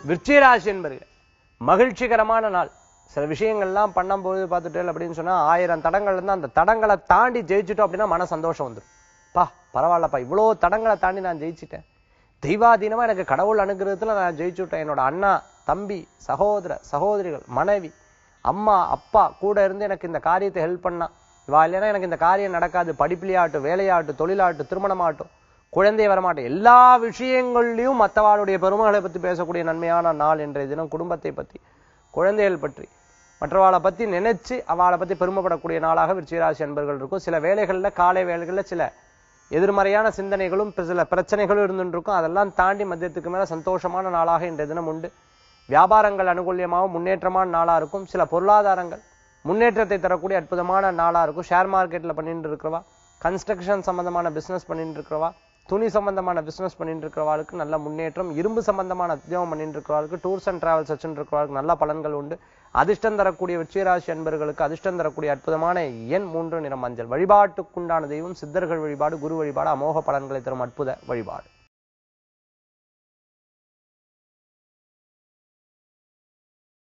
விருச்சிகராசி என்பர்கள் மகிழ்ச்சிகரமான நாள் சில விஷயங்கள்லாம் பண்ணும்போது பார்த்துட்டு அப்படின்னு சொன்னா ஆயிரம் தடங்கள் இருந்தா அந்த தடங்களை தாண்டி ஜெயிச்சுட்டோம் அப்படின்னா மன சந்தோஷம் வந்துடும் பா பரவாயில்லப்பா இவ்வளோ தடங்களை தாண்டி நான் ஜெயிச்சிட்டேன் தெய்வாதீனமா எனக்கு கடவுள் அனுகிரகத்துல நான் ஜெயிச்சுட்டேன் என்னோட அண்ணா தம்பி சகோதர சகோதரிகள் மனைவி அம்மா அப்பா கூட இருந்து எனக்கு இந்த காரியத்தை ஹெல்ப் பண்ணா இவா இல்லைன்னா எனக்கு இந்த காரியம் நடக்காது படிப்புலையாகட்டும் வேலையாகட்டும் தொழிலாகட்டும் திருமணமாகட்டும் குழந்தை வரமாட்டோம் எல்லா விஷயங்கள்லையும் மற்றவாளுடைய பெருமைகளை பத்தி பேசக்கூடிய நன்மையான நாள் இன்றைய தினம் குடும்பத்தை பத்தி குழந்தைகள் பற்றி மற்றவாளை பத்தி நினைச்சு அவளை பத்தி பெருமைப்படக்கூடிய நாளாக விருச்சிகராசி அன்பர்கள் இருக்கும் சில வேலைகள்ல காலை வேலைகள்ல சில எதிர்மறையான சிந்தனைகளும் இப்ப சில பிரச்சனைகளும் இருந்துட்டு இருக்கும் அதெல்லாம் தாண்டி மத்தியத்துக்கு மேல சந்தோஷமான நாளாக இன்றைய தினம் உண்டு வியாபாரங்கள் அனுகூல்யமாகவும் முன்னேற்றமான நாளா இருக்கும் சில பொருளாதாரங்கள் முன்னேற்றத்தை தரக்கூடிய அற்புதமான நாளா இருக்கும் ஷேர் மார்க்கெட்ல பண்ணிட்டு இருக்கிறவா கன்ஸ்ட்ரக்ஷன் சம்பந்தமான பிசினஸ் பண்ணிட்டு இருக்கிறவா துணி சம்பந்தமான பிசினஸ் பண்ணிட்டு இருக்கிறவாளுக்கு நல்ல முன்னேற்றம் இரும்பு சம்பந்தமான உத்தியோகம் பண்ணிட்டு இருக்கிறவாளுக்கு டூர்ஸ் அண்ட் டிராவல்ஸ் வச்சுட்டு இருக்கிறவாளுக்கு நல்ல பலன்கள் உண்டு அதிர்ஷ்டம் தரக்கூடிய விருச்சிகராசி அன்பர்களுக்கு அதிர்ஷ்டம் தரக்கூடிய அற்புதமான எண் மூன்று நிறம் மஞ்சள் வழிபாட்டுக்குண்டான தெய்வம் சித்தர்கள் வழிபாடு குரு வழிபாடு அமோக பலன்களை தரும் அற்புத வழிபாடு